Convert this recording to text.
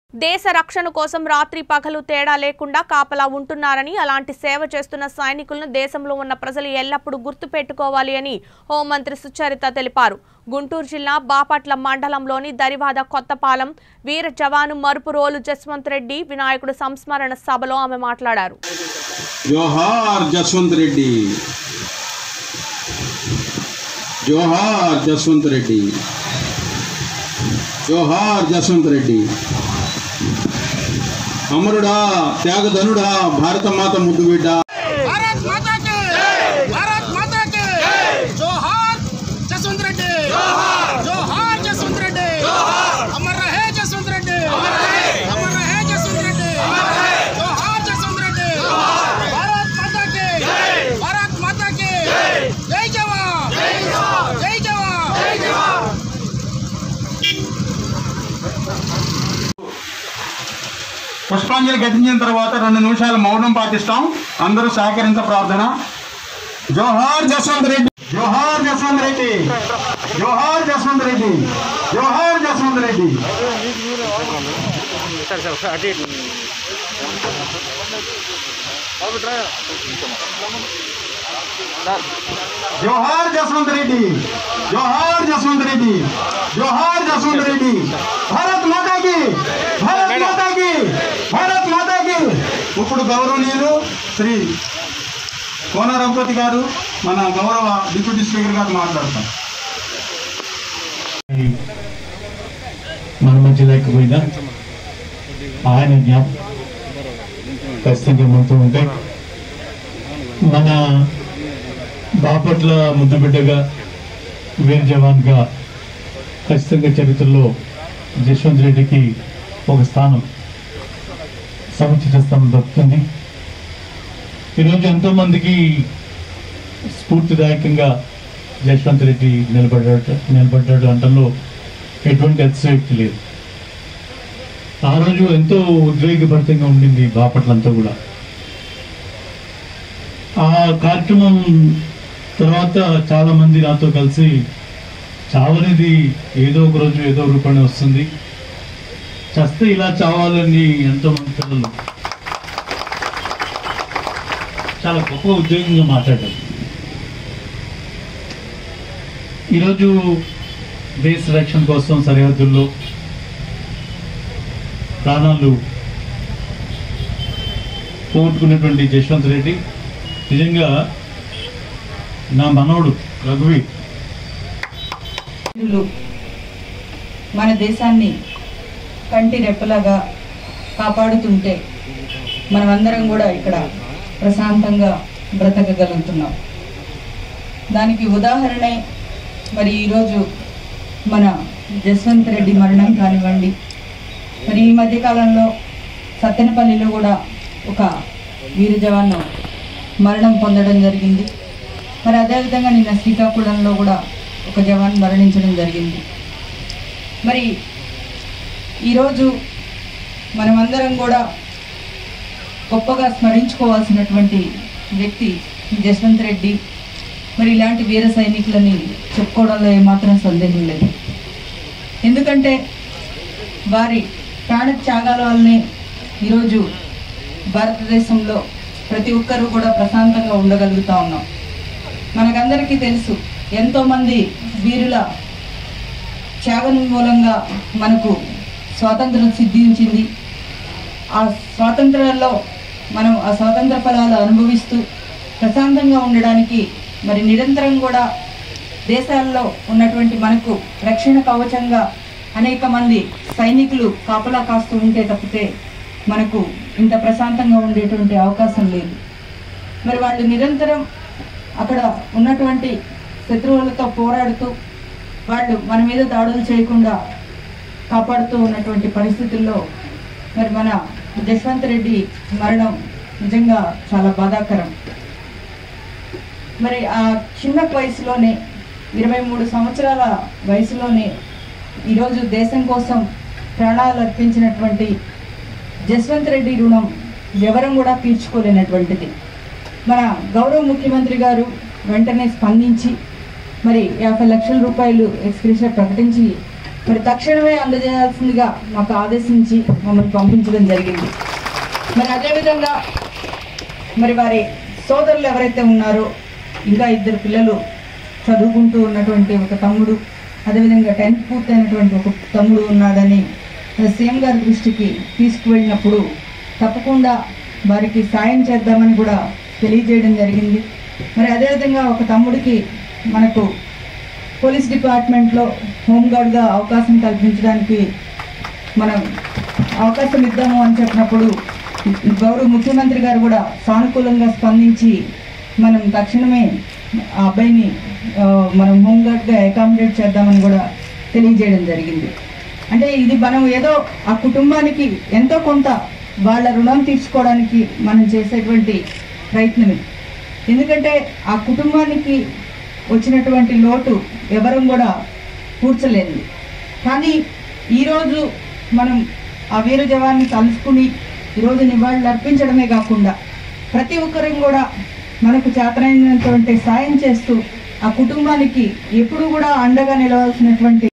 దేశ రక్షణ కోసం రాత్రి పగలు తేడా లేకుండా కాపలా ఉంటున్నారని అలాంటి సేవ చేస్తున్న సైనికులను దేశంలో ఉన్న ప్రజలు ఎల్లప్పుడూ గుర్తుపెట్టుకోవాలి అని హోంమంత్రి సుచరిత తెలిపారు గుంటూరు జిల్లా బాపట్ల మండలంలోని దరివాద కొత్తపాలెం వీర జవాను మరుపురోలు జస్వంత్ రెడ్డి వినాయకుడు సంస్మరణ సభలో ఆమె మాట్లాడారు జోహార్ జస్వంత్ రెడ్డి జోహార్ జస్వంత్ రెడ్డి జోహార్ జస్వంత్ రెడ్డి అమరుడా త్యాగధనుడా భారత మాత ముద్దు బిడ్డ भारत माता के भारत माता के जोहार जसवंत रेड्डी जोहार जसवंत रेड्डी अमर रहे जसवंत रेड्डी अमर रहे जसवंत रेड्डी जोहार जसवंत रेड्डी भारत माता के भारत माता के जय जवान जय जवान పుష్పాంజలి ఘటించిన తర్వాత రెండు నిమిషాలు మౌనం పాటిస్తాం అందరూ సహకరించ ప్రార్థన జోహార్ జస్వంత్ రెడ్డి జోహార్ జస్వంత్ రెడ్డి జోహార్ జస్వంత్ రెడ్డి జోహార్ జస్వంత్ రెడ్డి జోహార్ జస్వంత్ రెడ్డి జోహార్ జస్వంత్ రెడ్డి జోహార్ జస్వంత్ రెడ్డి భారత్ మాతాకి భారత్ మాతాకి భారత్ మాతాకి ఇప్పుడు గౌరవనీయులు శ్రీ కోన రఘుపతి గారు మన గౌరవ డిప్యూటీ స్పీకర్ గారు మాట్లాడతాం మన మధ్య లేకపోయినా ఆయన జ్ఞాపకం ఖచ్చితంగా మనతో ఉంటాయి మన బాపట్ల ముద్దుబిడ్డగా వీర జవాన్గా ఖచ్చితంగా చరిత్రలో జశ్వంత్ రెడ్డికి ఒక స్థానం సముచిత స్థానం దక్కుతుంది ఈరోజు ఎంతో మందికి స్ఫూర్తిదాయకంగా జశ్వంత్ రెడ్డి నిలబడ్డాడు నిలబడ్డాడు అంటంలో ఎటువంటి అతిశయోక్తి లేదు ఆ రోజు ఎంతో ఉద్వేగభరితంగా ఉండింది బాపట్లంతా కూడా ఆ కార్యక్రమం తర్వాత చాలా మంది నాతో కలిసి చావనేది ఏదో ఒక రోజు ఏదో ఒక రూపాయన వస్తుంది చస్తే ఇలా చావాలని ఎంతో మంది పిల్లలు చాలా గొప్ప ఉద్యోగంగా మాట్లాడారు ఈరోజు దేశ రక్షణ కోసం సరిహద్దుల్లో ప్రాణాలు పోగొట్టుకున్నటువంటి జశ్వంత్ రెడ్డి నిజంగా నా మనవడు రఘువీ వీరులు మన దేశాన్ని కంటి రెప్పలాగా కాపాడుతుంటే మనమందరం కూడా ఇక్కడ ప్రశాంతంగా బ్రతకగలుగుతున్నాం దానికి ఉదాహరణే మరి ఈరోజు మన జస్వంత్ రెడ్డి మరణం కానివ్వండి మరి ఈ మధ్యకాలంలో సత్తెనపల్లిలో కూడా ఒక వీర జవాన్ మరణం పొందడం జరిగింది మరి అదేవిధంగా నిన్న శ్రీకాకుళంలో కూడా ఒక జవాన్ మరణించడం జరిగింది మరి ఈరోజు మనమందరం కూడా గొప్పగా స్మరించుకోవాల్సినటువంటి వ్యక్తి జస్వంత్ రెడ్డి మరి ఇలాంటి వీర సైనికులని చెప్పుకోవడంలో ఏమాత్రం సందేహం లేదు ఎందుకంటే వారి ప్రాణ త్యాగాల వల్లనే ఈరోజు భారతదేశంలో ప్రతి ఒక్కరూ కూడా ప్రశాంతంగా ఉండగలుగుతా ఉన్నాం మనకందరికీ తెలుసు ఎంతోమంది వీరుల త్యాగం మూలంగా మనకు స్వాతంత్రం సిద్ధించింది ఆ స్వాతంత్రంలో మనం ఆ స్వాతంత్ర ఫలాలు అనుభవిస్తూ ప్రశాంతంగా ఉండడానికి మరి నిరంతరం కూడా దేశాల్లో ఉన్నటువంటి మనకు రక్షణ కవచంగా అనేక మంది సైనికులు కాపలా కాస్తూ ఉంటే తప్పితే మనకు ఇంత ప్రశాంతంగా ఉండేటువంటి అవకాశం లేదు మరి వాళ్ళు నిరంతరం అక్కడ ఉన్నటువంటి శత్రువులతో పోరాడుతూ వాళ్ళు మన మీద దాడులు చేయకుండా కాపాడుతూ ఉన్నటువంటి పరిస్థితుల్లో మరి మన జశ్వంత్ రెడ్డి మరణం నిజంగా చాలా బాధాకరం మరి ఆ చిన్న వయసులోనే ఇరవై మూడు సంవత్సరాల వయసులోనే ఈరోజు దేశం కోసం ప్రాణాలు అర్పించినటువంటి జస్వంత్ రెడ్డి రుణం ఎవరం కూడా తీర్చుకోలేనటువంటిది మన గౌరవ ముఖ్యమంత్రి గారు వెంటనే స్పందించి మరి యాభై లక్షల రూపాయలు ఎక్స్గ్రేషియా ప్రకటించి మరి తక్షణమే అందజేయాల్సిందిగా మాకు ఆదేశించి మమ్మల్ని పంపించడం జరిగింది మరి అదేవిధంగా మరి వారి సోదరులు ఎవరైతే ఉన్నారో ఇంకా ఇద్దరు పిల్లలు చదువుకుంటూ ఉన్నటువంటి ఒక తమ్ముడు అదేవిధంగా టెన్త్ పూర్తయినటువంటి ఒక తమ్ముడు ఉన్నాడని సీఎం గారి దృష్టికి తీసుకువెళ్ళినప్పుడు తప్పకుండా వారికి సాయం చేద్దామని కూడా తెలియజేయడం జరిగింది మరి అదేవిధంగా ఒక తమ్ముడికి మనకు పోలీస్ డిపార్ట్మెంట్లో హోంగార్డ్గా అవకాశం కల్పించడానికి మనం అవకాశం ఇద్దాము అని చెప్పినప్పుడు గౌరవ ముఖ్యమంత్రి గారు కూడా సానుకూలంగా స్పందించి మనం తక్షణమే ఆ అబ్బాయిని ఆ, మనం హోంగార్డ్గా అకామిడేట్ చేద్దామని కూడా తెలియజేయడం జరిగింది అంటే ఇది మనం ఏదో ఆ కుటుంబానికి ఎంతో కొంత వాళ్ళ రుణం తీర్చుకోవడానికి మనం చేసేటువంటి ప్రయత్నమే ఎందుకంటే ఆ కుటుంబానికి వచ్చినటువంటి లోటు ఎవరం కూడా పూడ్చలేనిది కానీ ఈరోజు మనం ఆ వీర జవాన్ని కలుసుకుని ఈరోజు నివాళులు అర్పించడమే కాకుండా ప్రతి ఒక్కరం కూడా మనకు చేతనైనటువంటి సాయం చేస్తూ ఆ కుటుంబానికి ఎప్పుడు కూడా అండగా నిలవాల్సినటువంటి